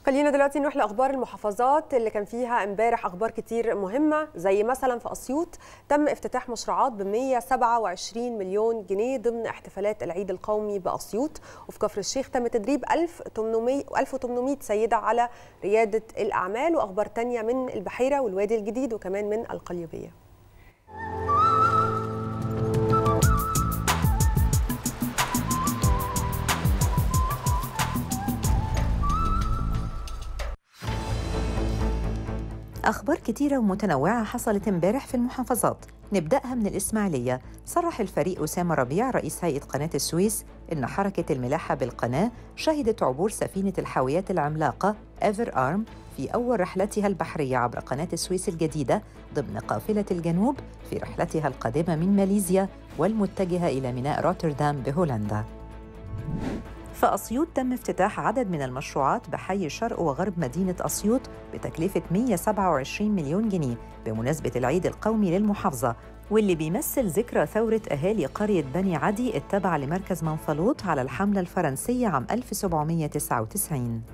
خلينا دلوقتي نروح لاخبار المحافظات اللي كان فيها امبارح اخبار كتير مهمه زي مثلا في اسيوط تم افتتاح مشروعات ب 127 مليون جنيه ضمن احتفالات العيد القومي باسيوط وفي كفر الشيخ تم تدريب 1800 1800 سيده على رياده الاعمال واخبار تانية من البحيره والوادي الجديد وكمان من القليوبيه أخبار كتيرة ومتنوعة حصلت امبارح في المحافظات نبدأها من الإسماعيلية صرح الفريق أسامة ربيع رئيس هيئة قناة السويس إن حركة الملاحة بالقناة شهدت عبور سفينة الحاويات العملاقة إيفر آرم في أول رحلتها البحرية عبر قناة السويس الجديدة ضمن قافلة الجنوب في رحلتها القادمة من ماليزيا والمتجهة إلى ميناء روتردام بهولندا في أسيوط تم افتتاح عدد من المشروعات بحي شرق وغرب مدينة أسيوط بتكلفة 127 مليون جنيه بمناسبة العيد القومي للمحافظة واللي بيمثل ذكرى ثورة أهالي قرية بني عدي التابعة لمركز منفلوط على الحملة الفرنسية عام 1799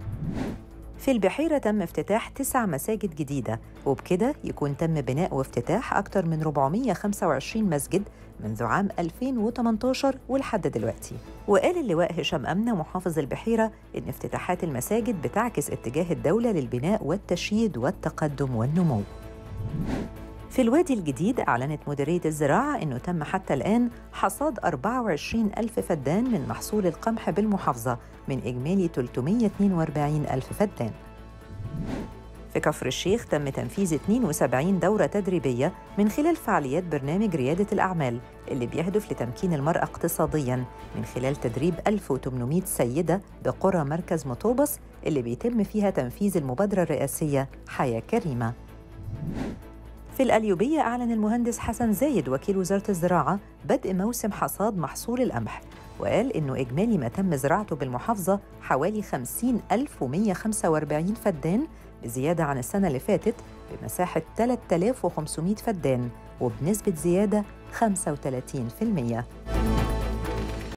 في البحيرة تم افتتاح تسع مساجد جديدة وبكده يكون تم بناء وافتتاح أكثر من 425 مسجد منذ عام 2018 ولحد دلوقتي وقال اللواء هشام أمنة محافظ البحيرة إن افتتاحات المساجد بتعكس اتجاه الدولة للبناء والتشييد والتقدم والنمو في الوادي الجديد أعلنت مديرية الزراعة أنه تم حتى الآن حصاد 24 ألف فدان من محصول القمح بالمحافظة من إجمالي 342 ألف فدان في كفر الشيخ تم تنفيذ 72 دورة تدريبية من خلال فعاليات برنامج ريادة الأعمال اللي بيهدف لتمكين المرأة اقتصادياً من خلال تدريب 1800 سيدة بقرى مركز مطوبس اللي بيتم فيها تنفيذ المبادرة الرئاسية حياة كريمة في الأليوبية أعلن المهندس حسن زايد وكيل وزارة الزراعة بدء موسم حصاد محصول القمح وقال إنه إجمالي ما تم زراعته بالمحافظة حوالي 50145 فدان بزيادة عن السنة اللي فاتت بمساحة 3500 فدان وبنسبة زيادة 35%.